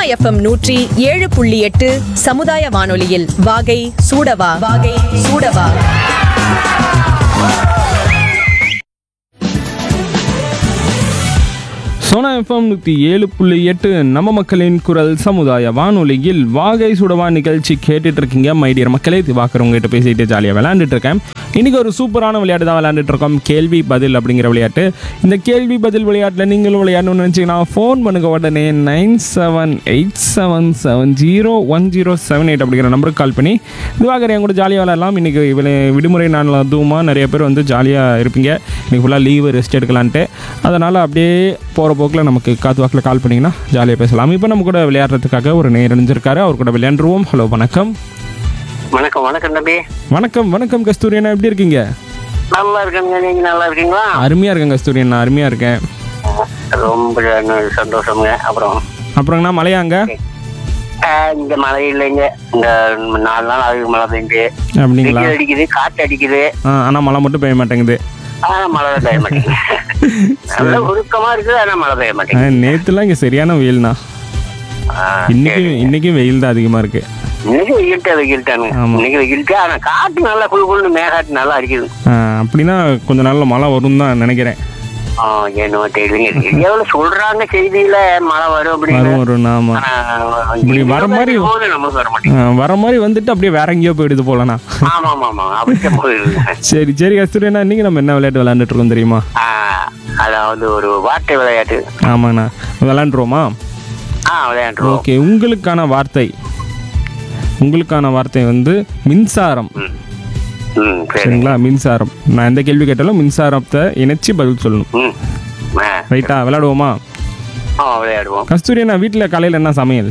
FM நூற்றி ஏழு புள்ளி எட்டு சமுதாய வானொலியில் வாகை சூடவா வாகை சூடவா சோனா எஃப்எம் நூற்றி ஏழு புள்ளி எட்டு நம்ம மக்களின் குரல் சமுதாய வானொலியில் வாகை சுடவா நிகழ்ச்சி கேட்டுட்டு இருக்கீங்க மைடியர் மக்களே திவாக்கர் உங்ககிட்ட பேசிட்டு ஜாலியாக விளையாண்டுட்டு இருக்கேன் இன்னைக்கு ஒரு சூப்பரான விளையாட்டு தான் விளையாண்டுட்டு இருக்கோம் கேள்வி பதில் அப்படிங்கிற விளையாட்டு இந்த கேள்வி பதில் விளையாட்டில் நீங்களும் விளையாடணும்னு நினச்சிங்கன்னா ஃபோன் பண்ணுங்க உடனே nine seven eight seven seven zero one zero seven eight அப்படிங்கிற நம்பருக்கு கால் பண்ணி திவாகர் என் கூட ஜாலியாக விளையாடலாம் இன்னைக்கு விளை- விடுமுறை நாள் அதுவுமா நிறைய பேர் வந்து ஜாலியாக இருப்பீங்க இன்னைக்கு ஃபுல்லாக லீவு ரெஸ்ட் எடுக்கலான்ட்டு அதனால் அப்படியே போகிற போக்கில் நமக்கு காத்து வாக்கில் கால் பண்ணிங்கன்னா ஜாலியாக பேசலாம் இப்போ நம்ம கூட விளையாடுறதுக்காக ஒரு நேர் இணைஞ்சிருக்காரு அவர் கூட விளையாண்டுருவோம் ஹலோ வணக்கம் வணக்கம் வணக்கம் தம்பி வணக்கம் வணக்கம் கஸ்தூரி அண்ணா எப்படி இருக்கீங்க நல்லா இருக்கேங்க நீங்க நல்லா இருக்கீங்களா அருமையாக இருக்கேன் கஸ்தூரி அண்ணா அருமையாக இருக்கேன் ரொம்ப சந்தோஷங்க அப்புறம் அப்புறங்கண்ணா மலையாங்க ஆஹ், இந்த மழை இல்லைங்க இந்த நாலு நாள் ஆகுது மழை பெஞ்சு அப்படிங்களா வெயில் அடிக்குது காற்று அடிக்குது ஆ ஆனால் மழை மட்டும் பெய்ய மாட்டேங்குது ஆனா மழை தான் பெய்ய மாட்டேங்குது நல்ல உருக்கமா இருக்குது ஆனா மழை பெய்ய மாட்டேங்குது நேற்றுலாம் இங்கே சரியான வெயில்ண்ணா ஆஹ், இன்னைக்கும் இன்னைக்கும் வெயில் தான் அதிகமாக இருக்குது இன்னைக்கு வெயில்ட்டா வெயில்ட்டானுங்க ஆமா. இன்னைக்கு வெயில்ட்டா ஆனா காற்று நல்லா குழு குழுன்னு மேகாட்டு நல்லா அடிக்குது அப்படின்னா கொஞ்ச நாளில் மழை வரும்னு தான் நினைக்கிறேன் ஆஹ், என்னவோ தெரியலங்க எவ்வளவு சொல்றாங்க செய்தியில மழை வரும் அப்படின்னு வரும் வரும் ஆமாம் ஆனா, இப்படி வர மாதிரி- போது நமக்கு வர மாட்டேங்குது வர மாதிரி வந்துட்டு அப்படியே வேற எங்கேயோ போயிடுது போலண்ணா ஆமா ஆமா ஆமா அப்படித்தான் போயிருங்க சரி சரி கஸ்தூரி அண்ணா இன்னைக்கு நம்ம என்ன விளையாட்டு விளையாண்டுட்டு இருக்கோம் தெரியுமா ஆஹ், அதாவது ஒரு வார்த்தை விளையாட்டு ஆமாண்ணா விளையாண்டுருவோமா ஆ விளையாண்டுருவோம் ஓகே உங்களுக்கான வார்த்தை உங்களுக்கான வார்த்தை வந்து மின்சாரம் ம் சரி சரிங்களா மின்சாரம் நான் எந்த கேள்வி கேட்டாலும் மின்சாரத்தை இணைச்சி பதில் சொல்லணும் ம் ஆ ரைட்டா விளையாடுவோமா ஆ விளையாடுவோம் கஸ்தூரி அண்ணா வீட்டில் காலையில் என்ன சமையல்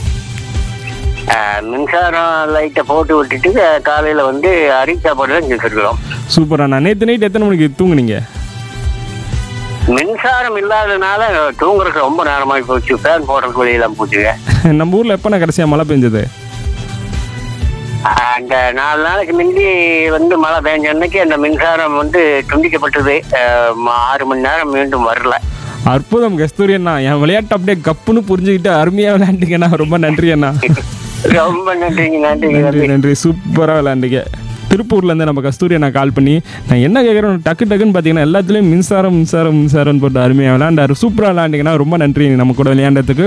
ஆஹ், மின்சாரம் லைட்டை போட்டு விட்டுட்டு ஆஹ், காலையில வந்து அரி சாப்பாடு தான் செஞ்சுருக்கிறோம் சூப்பர் அண்ணா நேற்று நைட் எத்தனை மணிக்கு தூங்குனீங்க மின்சாரம் இல்லாதனால தூங்குறதுக்கு ரொம்ப நேரமாகி போச்சு ஃபேன் போடுறதுக்கு வெளியெல்லாம் போச்சுங்க நம்ம ஊரில் எப்போ நான் கடைசியாக மழை பெஞ்சது ஆஹ், அந்த நாலு நாளைக்கு முந்தி வந்து மழை பெஞ்ச அன்னைக்கு அந்த மின்சாரம் வந்து துண்டிக்கப்பட்டது ஆஹ், ம- ஆறு மணி நேரம் மீண்டும் வரல அற்புதம் கஸ்தூரி அண்ணா என் விளையாட்டு அப்படியே கப்புன்னு புரிஞ்சுக்கிட்டு அருமையாக விளையாண்டுங்கண்ணா ரொம்ப நன்றி அண்ணா ரொம்ப நன்றிங்க நன்றிங்க நன்றி நன்றி நன்றி சூப்பராக விளையாண்டுங்க திருப்பூர்லேருந்து நம்ம கஸ்தூரி அண்ணா கால் பண்ணி நான் என்ன கேட்குறேன் டக்கு டக்குன்னு பார்த்தீங்கன்னா எல்லாத்துலேயும் மின்சாரம் மின்சாரம் மின்சாரம்னு போட்டு அருமையாக விளையாண்டாரு சூப்பராக விளையாண்டிங்கன்னா ரொம்ப நன்றி நம்ம கூட விளையாண்டதுக்கு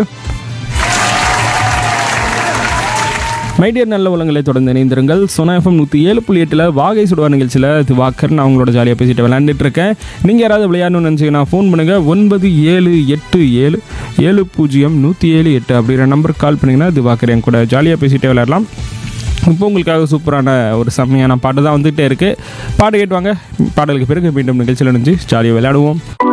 மைடியர் நல்ல உலகங்களை தொடர்ந்து இணைந்திருங்கள் சொனா எஃப்எம் நூற்றி ஏழு புள்ளி எட்டில் வாகை சுடுவா நிகழ்ச்சியில் திவாக்கர் நான் அவங்களோட ஜாலியாக பேசிட்டு விளையாண்டுட்டு இருக்கேன் நீங்கள் யாராவது விளையாடணும்னு நினச்சிங்கன்னா ஃபோன் பண்ணுங்கள் ஒன்பது ஏழு எட்டு ஏழு ஏழு பூஜ்ஜியம் நூற்றி ஏழு எட்டு அப்படிங்கிற நம்பருக்கு கால் பண்ணிங்கன்னா திவாக்கர் என் கூட ஜாலியாக பேசிட்டு விளையாடலாம் இப்போ உங்களுக்காக சூப்பரான ஒரு செம்மையான பாட்டு தான் வந்துகிட்டே இருக்குது பாட்டு கேட்டுவாங்க பாடலுக்கு பிறகு மீண்டும் நிகழ்ச்சியில் நினைச்சு ஜாலியாக விளையாடுவோம்